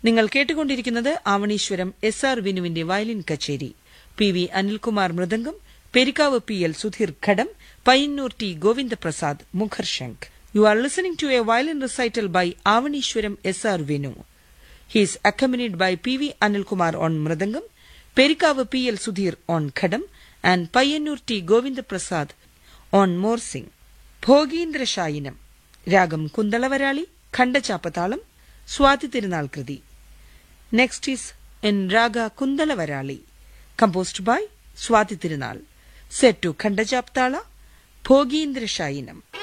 നിങ്ങൾ കേട്ടുകൊണ്ടിരിക്കുന്നത് Avaneeswaram S R വിനുവിന്റെ വയലിൻ കച്ചേരി P V Anilkumar mridangam Perikkavu P L Sudheer ghatam Payyannur T Govindaprasad മുഖർശങ്ക് you are listening to a violin recital by Avaneeswaram S R Vinu He is accompanied by P.V. Anilkumar on Mradangam, Perikavu P.L. Sudhir on Khadam, and Payanur T. Govinda Prasad on Morsing. Bhogeendra Shayinam രാഗം കുന്തളവരാളി ഖണ്ഡചാപ്പതാളം സ്വാതി തിരുനാൾ കൃതി next is in raga Kuntalavarali composed by Swathi Thirunal set to ഖണ്ഡചാപ്താള ഭോഗീന്ദ്ര ശായിനം